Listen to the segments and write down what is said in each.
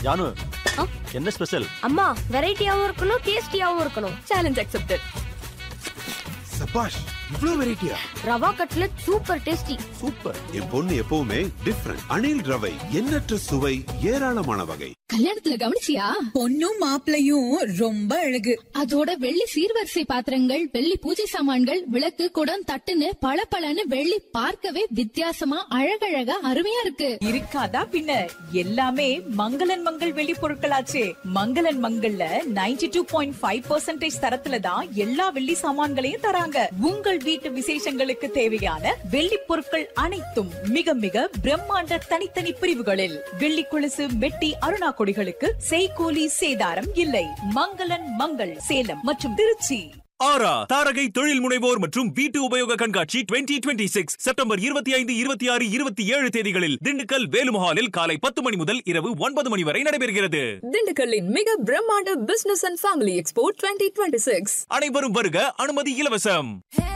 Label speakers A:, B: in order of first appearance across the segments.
A: ஜானு
B: ஆ?
A: என்ன ஸ்பெஷல்
B: அம்மா வெரைட்டியாவும் இருக்கணும் டேஸ்டியாவும் இருக்கணும் சேலஞ்ச் அக்செப்டட்
C: சபாஷ் இவ்ளோ வெரைட்டியா
B: rava cutlet super tasty
A: super
C: என் பொண்ணு எப்பவுமே டிஃப்ரெண்ட் அணில் ரவை எண்ணற்ற சுவை ஏராளமான வகை
D: கல்யாணத்துல கவனிச்சியா
E: பொண்ணும் மாப்பிளையும் ரொம்ப அழகு
D: அதோட வெள்ளி சீர்வரிசை பாத்திரங்கள் வெள்ளி பூஜை சாமான்கள் விளக்கு குடம் தட்டுன்னு பளபளன்னு வெள்ளி பார்க்கவே வித்தியாசமா அழகழகா அருமையா இருக்கு
E: இருக்காதா பின்ன எல்லாமே மங்களன் மங்கள் வெளி பொருட்களாச்சே மங்களன் மங்கள்ல 92.5% டூ பாயிண்ட் ஃபைவ் தரத்துல தான் எல்லா வெள்ளி சாமான்களையும் தராங்க உங்கள் வீட்டு விசேஷங்களுக்கு தேவையான வெள்ளி பொருட்கள் அனைத்தும் மிக மிக பிரம்மாண்ட தனித்தனி பிரிவுகளில் வெள்ளி கொலுசு மெட்டி அருணா கொடிகளுக்கு செய்கூலி சேதாரம் இல்லை மங்களன் மங்கள் சேலம் மற்றும் திருச்சி
F: ஆரா தாரகை தொழில் முனைவோர் மற்றும் வீட்டு உபயோக கண்காட்சி 2026 சிக்ஸ் செப்டம்பர் இருபத்தி ஐந்து இருபத்தி ஆறு இருபத்தி ஏழு தேதிகளில் திண்டுக்கல் வேலுமஹாலில் காலை பத்து மணி முதல் இரவு ஒன்பது மணி வரை நடைபெறுகிறது
G: திண்டுக்கல்லின் மிக பிரம்மாண்ட business and family expo twenty twenty six
F: அனைவரும் வருக அனுமதி இலவசம்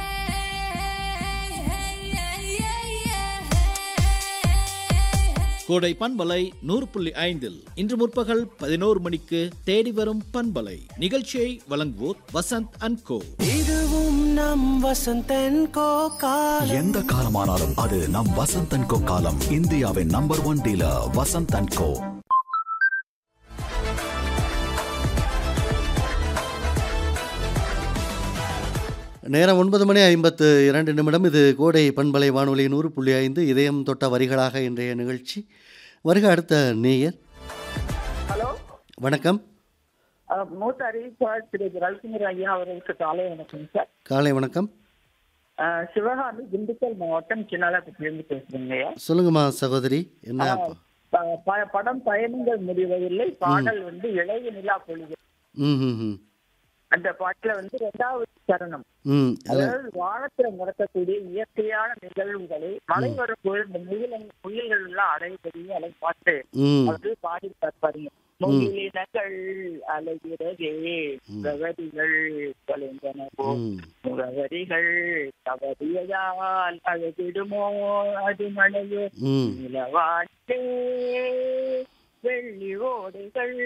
H: கோடை பண்பலை நூறு புள்ளி ஐந்தில் இன்று முற்பகல் பதினோரு மணிக்கு தேடி வரும் பண்பலை நிகழ்ச்சியை வழங்குவோர் வசந்த் அண்ட் கோ
I: எந்த காலமானாலும் அது நம் வசந்த் அண்ட் கோ காலம் இந்தியாவின் number one dealer Vasanth and co
J: நேரம் ஒன்பது மணி ஐம்பத்து இரண்டு நிமிடம் இது கோடை பண்பலை வானொலி நூறு புள்ளி ஐந்து இதயம் தொட்ட வரிகளாக இன்றைய நிகழ்ச்சி வருக அடுத்த நேயர்
K: ஹலோ
J: வணக்கம்
K: அஹ், மூத்த அறிவிப்பாளர் திரு ரவிக்குமார் ஐயா அவர்களுக்கு காலை வணக்கம் சார்
J: காலை வணக்கம்
K: அஹ், சிவகாமி திண்டுக்கல் மாவட்டம் சின்னாலப்பட்டிலிருந்து பேசுறேங்க ஐயா
J: சொல்லுங்கம்மா சகோதரி என்ன
K: அஹ், ப- ப- படம் பயணங்கள் முடிவதில்லை பாடல் வந்து இளைய நிலா பொழுது
J: ம் ம் ம்
K: அந்த பாட்டுல வந்து இரண்டாவது சரணம்
J: ம் அது
K: அதாவது வானத்துல நடக்கக்கூடிய இயற்கையான நிகழ்வுகளை மழை வரும்போது இந்த முயலன் முயல்கள் எல்லாம் அடையக்கூடிய அதை பார்த்து
J: ம்
K: அது பாடி பார்ப்பாருங்க முகிலினங்கள் அலைகிறதே முகவரிகள் தொலைந்தனவோ
J: ம்
K: முகவரிகள் தவறியதால் அழகிடுமோ அது மழையோ
J: ம்
K: நிலவாட்டே வெள்ளி ஓடைகள்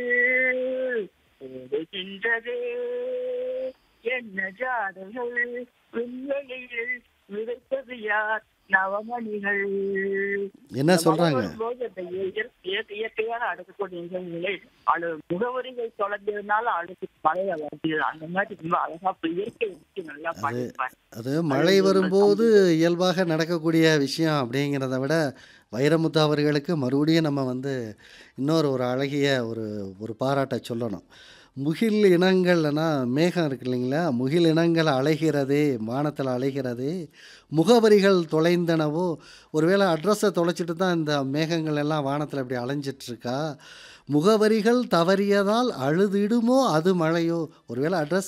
K: ஓடுகின்றதே என்ன ஜாடைகள் விண்வெளியில் விதைத்தது யார் நவமணிகள்
J: என்ன சொல்றாங்க
K: வரும்போது அந்த இயற்- இயற்கை- இயற்கையான அடுக்கக்கூடிய நிகழ்வுகளை அழு முகவரிகள் தொலைஞ்சதுனால அழுக்கு மழைய வருது அந்த மாதிரி ரொம்ப அழகா இப்ப இயற்கை வச்சு நல்லா பாடிருப்பாரு
J: அது மழை வரும்போது இயல்பாக நடக்கக்கூடிய விஷயம் அப்படிங்கிறத விட வைரமுத்து அவர்களுக்கு மறுபடியும் நம்ம வந்து இன்னொரு ஒரு அழகிய ஒரு ஒரு பாராட்டை சொல்லணும் முகில் இனங்கள்னா மேகம் இருக்கு இல்லைங்களா முகில் இனங்கள் அலைகிறதே வானத்தில் அலைகிறதே முகவரிகள் தொலைந்தனவோ ஒருவேளை அட்ரஸை தொலைச்சிட்டு தான் இந்த மேகங்கள் எல்லாம் வானத்தில் இப்படி அலைஞ்சிட்ருக்கா முகவரிகள் தவறியதால் அழுதிடுமோ அது மழையோ ஒருவேளை அட்ரஸ்